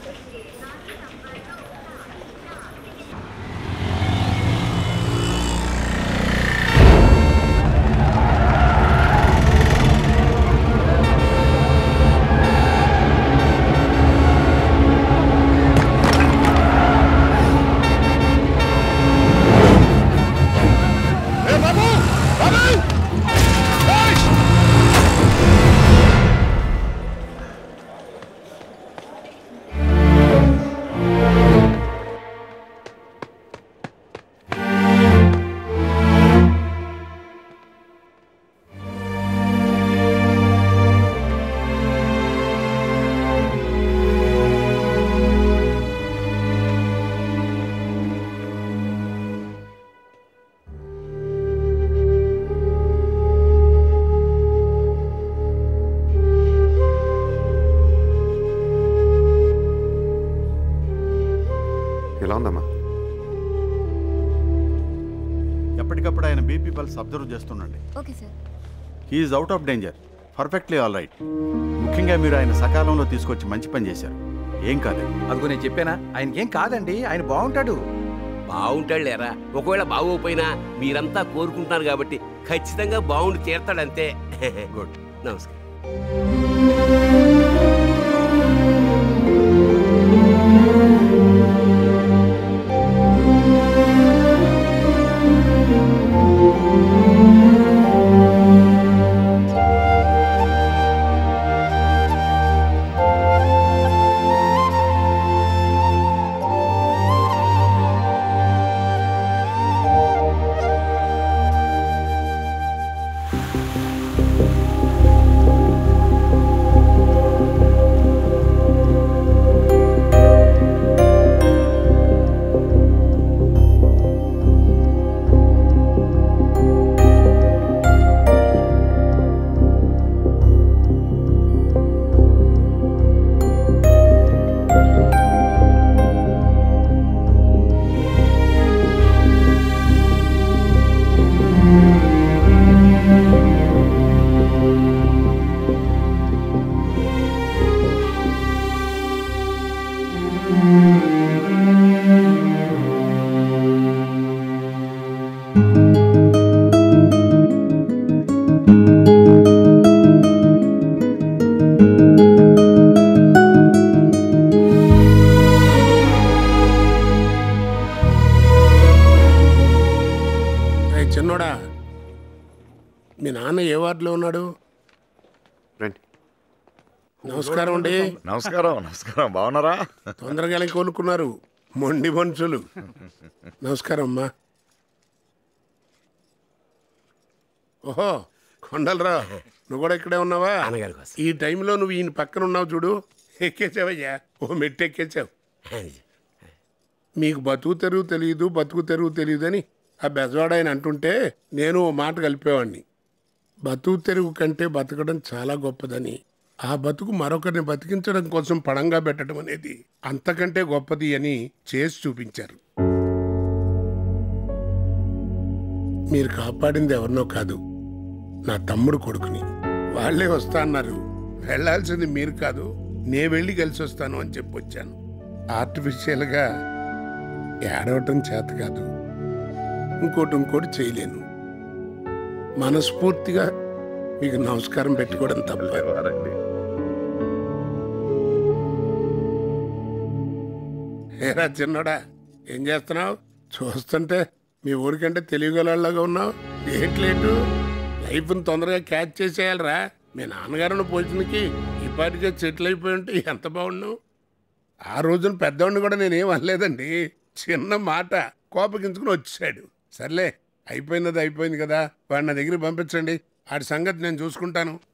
ఎలా ఉందమ్మా ఎప్పటికప్పుడు ఆయన బీపీ పల్స్ అబ్జర్వ్ చేస్తుండండి okay sir he is out of danger perfectly all right ముఖ్యంగా మీరు ఆయన సకాలంలో తీసుకొచ్చి మంచి పని చేశారు ఏం కాదు అదిగో నేను చెప్పానా ఆయనకేం కాదండి ఆయన బాగుంటాడు బాగుంటాడు లేరా ఒకవేళ బాగోపోయినా మీరంతా కోరుకుంటున్నారు కాబట్టి ఖచ్చితంగా బాగుండి తీరతాడంతే గుడ్ నమస్కారం రేయ్ చిన్నోడా మీ నాన్న ఏ వార్డులో ఉన్నాడు రండి నమస్కారం అండి నమస్కారం నమస్కారం బాగున్నారా తొందరగా వెళ్ళి కొనుక్కున్నారు మొండి మనుషులు నమస్కారం అమ్మా ఓహో కొండలరా నువ్వు కూడా ఇక్కడే ఉన్నావా నాన్నగారి కోసం ఈ టైంలో నువ్వు ఈయన పక్కన ఉన్నావు చూడు ఎక్కేసావయ్యా ఓ మెట్టు ఎక్కేసావు మీకు బతుకు తెరువు తెలియదు బతుకు తెరువు తెలియదు అని ఆ బెజవాడ ఆయన అంటుంటే నేను ఓ మాట కలిపేవాడిని బతుకు తెరువు కంటే బతకడం చాలా గొప్పదని ఆ బతుకు మరొకరిని బతికించడం కోసం పడంగా పెట్టడం అనేది అంతకంటే గొప్పది అని చేసి చూపించారు మీరు కాపాడింది ఎవరినో కాదు నా తమ్ముడు కొడుకుని వాళ్ళే వస్తా అన్నారు వెళ్ళాల్సింది మీరు కాదు నే వెళ్ళి కలిసి వస్తాను అని చెప్పొచ్చాను ఆర్టిఫిషియల్గా ఏడవటం చేత కాదు ఇంకోటి ఇంకోటి చేయలేను మనస్ఫూర్తిగా మీకు నమస్కారం పెట్టుకోవడం తప్ప వారండి ఏరా చిన్నోడా ఏం చేస్తున్నావు చూస్తుంటే మీ ఊరికంటే తెలియగలలాగా ఉన్నావు ఏంటి లేటు లైఫ్ని తొందరగా క్యాచ్ చేసేయాలరా మీ నాన్నగారిని పోషణకి ఇప్పటికే సెటిల్ అయిపోయి ఉంటే ఎంత బాగున్నావు ఆ రోజున పెద్దవాడిని కూడా నేనేం అనలేదండి చిన్న మాట కోపగించుకుని వచ్చాడు సర్లే అయిపోయినది అయిపోయింది కదా వాడిని నా దగ్గరికి పంపించండి ఆడి సంగతి నేను చూసుకుంటాను